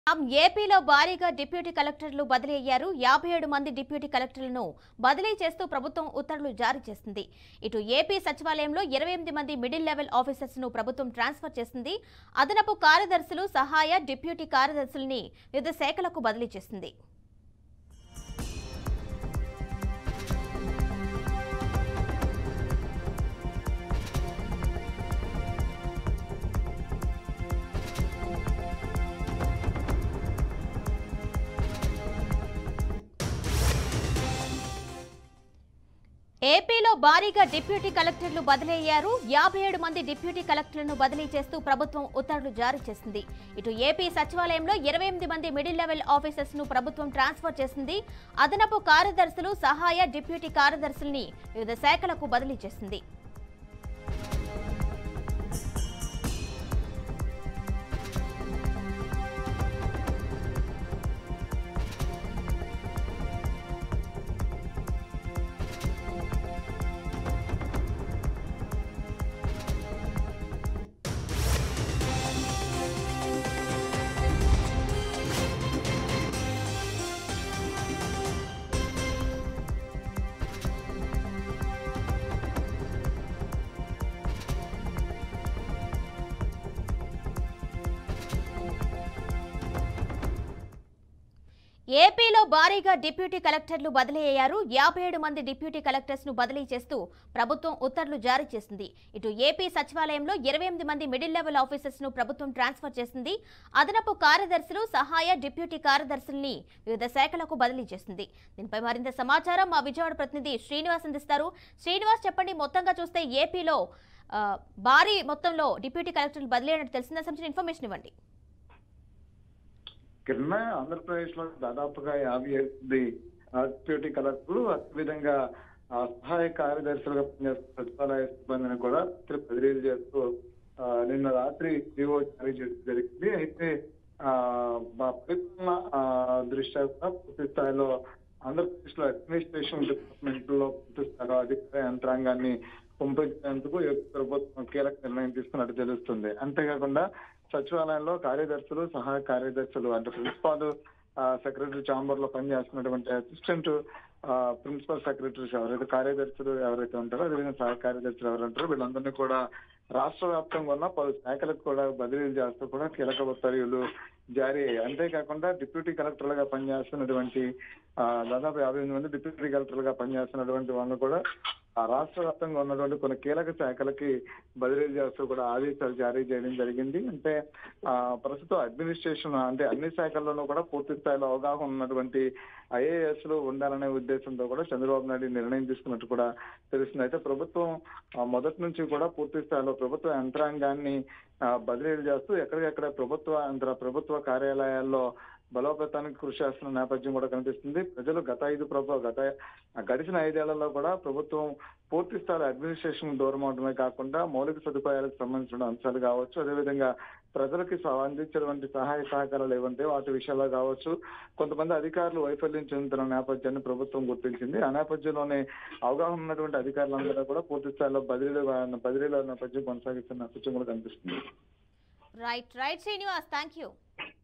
ఏపీలో భారీగా డిప్యూటీ కలెక్టర్లు బదిలీ అయ్యారు యాభై ఏడు మంది డిప్యూటీ కలెక్టర్లను బదిలీ చేస్తూ ప్రభుత్వం ఉత్తర్వులు జారీ చేసింది ఇటు ఏపీ సచివాలయంలో ఇరవై ఎనిమిది మంది మిడిల్ లెవెల్ ఆఫీసర్స్ ను ప్రభుత్వం ట్రాన్స్ఫర్ చేసింది అదనపు కార్యదర్శులు సహాయ డిప్యూటీ కార్యదర్శుల్ని వివిధ శాఖలకు బదిలీ చేసింది ఏపీలో భారీగా డిప్యూటీ కలెక్టర్లు బదిలీ అయ్యారు యాభై ఏడు మంది డిప్యూటీ కలెక్టర్లను బదిలీ చేస్తూ ప్రభుత్వం ఉత్తర్వులు జారీ చేసింది ఇటు ఏపీ సచివాలయంలో ఇరవై ఎనిమిది మంది మిడిల్ లెవెల్ ఆఫీసర్స్ ను ప్రభుత్వం ట్రాన్స్ఫర్ చేసింది అదనపు కార్యదర్శులు సహాయ డిప్యూటీ కార్యదర్శుల్ని వివిధ శాఖలకు బదిలీ చేసింది ఏపీలో భారీగా డిప్యూటీ కలెక్టర్లు బదిలీ అయ్యారు యాభై ఏడు మంది డిప్యూటీ కలెక్టర్స్ ను బదిలీ చేస్తూ ప్రభుత్వం ఉత్తర్వులు జారీ చేసింది ఇటు ఏపీ సచివాలయంలో ఇరవై ఎనిమిది మంది మిడిల్ లెవెల్ ఆఫీసర్స్ ను ప్రభుత్వం ట్రాన్స్ఫర్ చేసింది అదనపు కార్యదర్శులు సహాయ డిప్యూటీ కార్యదర్శుల్ని వివిధ శాఖలకు బదిలీ చేసింది దీనిపై మరింత సమాచారం మా విజయవాడ ప్రతినిధి శ్రీనివాస్ అందిస్తారు శ్రీనివాస్ చెప్పండి మొత్తంగా చూస్తే ఏపీలో ఆ, భారీ మొత్తంలో డిప్యూటీ కలెక్టర్లు బదిలీ అయినట్టు తెలిసిందా సంబంధించిన ఇన్ఫర్మేషన్ ఇవ్వండి కింద ఆంధ్రప్రదేశ్ లో దాదాపుగా యాభై ఎనిమిది డిప్యూటీ కలెక్టర్లు అదేవిధంగా ఆ, సహాయ కార్యదర్శులుగా పనిచేస్తున్న సచివాలయ సిబ్బందిని కూడా రాత్రి బదిలీలు చేస్తూ ఆ, నిన్న రాత్రి జీవో జారీ చేయడం జరిగింది అయితే ఆ, మా పరిపాలన ఆ, దృష్ట్యా కూడా పూర్తి స్థాయిలో ఆంధ్రప్రదేశ్ లో అడ్మినిస్ట్రేషన్ డిపార్ట్మెంట్ లో పూర్తి స్థాయిలో అధికార యంత్రాంగాన్ని పంపించేందుకు ఏపీ ప్రభుత్వం కీలక నిర్ణయం తీసుకున్నట్టు తెలుస్తుంది అంతేకాకుండా సచివాలయంలో కార్యదర్శులు సహాయ కార్యదర్శులు అంటే ప్రిన్సిపాల్ సెక్రటరీ ఛాంబర్ లో పనిచేస్తున్నటువంటి అసిస్టెంట్ ప్రిన్సిపల్ సెక్రటరీస్ ఎవరైతే కార్యదర్శులు ఎవరైతే ఉంటారో అదేవిధంగా సహాయ కార్యదర్శులు ఎవరు ఉంటారో వీళ్ళందరినీ కూడా రాష్ట్ర వ్యాప్తంగా ఉన్న పలు శాఖలకు కూడా బదిలీలు చేస్తూ కూడా కీలక ఉత్తర్వులు జారీ అయ్యాయి అంతేకాకుండా డిప్యూటీ కలెక్టర్లుగా పనిచేస్తున్నటువంటి ఆ, దాదాపు యాభై ఎనిమిది మంది డిప్యూటీ కలెక్టర్లుగా పనిచేస్తున్నటువంటి వాళ్ళు కూడా ఆ రాష్ట్ర వ్యాప్తంగా ఉన్నటువంటి కొన్ని కీలక శాఖలకి బదిలీలు చేస్తూ కూడా ఆదేశాలు జారీ చేయడం జరిగింది అంటే ఆ ప్రస్తుతం అడ్మినిస్ట్రేషన్ అంటే అన్ని శాఖల్లోనూ కూడా పూర్తి స్థాయిలో అవగాహన ఉన్నటువంటి ఐఏఎస్ లు ఉండాలనే ఉద్దేశంతో కూడా చంద్రబాబు నాయుడు నిర్ణయం తీసుకున్నట్టు కూడా తెలుస్తుంది అయితే ప్రభుత్వం ఆ, మొదటి నుంచి కూడా పూర్తి స్థాయిలో ప్రభుత్వ యంత్రాంగాన్ని ఆ, బదిలీలు చేస్తూ ఎక్కడికెక్కడ ప్రభుత్వ యంత్ర ప్రభుత్వ కార్యాలయాల్లో బలోపేతానికి కృషి చేస్తున్న నేపథ్యం కూడా కనిపిస్తుంది ప్రజలు గత ఐదు ప్రభు గత గడిచిన ఐదేళ్లలో కూడా ప్రభుత్వం పూర్తి స్థాయి అడ్మినిస్ట్రేషన్ దూరం అవడమే కాకుండా మౌలిక సదుపాయాలకు సంబంధించిన అంశాలు కావచ్చు అదేవిధంగా ప్రజలకి స- అందించినటువంటి సహాయ సహకారాలు ఏవంటే వాటి విషయాల్లో కావచ్చు కొంతమంది అధికారులు వైఫల్యం చెందుతున్న నేపథ్యాన్ని ప్రభుత్వం గుర్తించింది ఆ నేపథ్యంలోనే అవగాహన ఉన్నటువంటి అధికారులందరూ కూడా పూర్తి స్థాయిలో బదిలీలు బదిలీల నేపథ్యం కొనసాగిస్తున్న నేపథ్యం కూడా కనిపిస్తుంది right right Srinivas thank you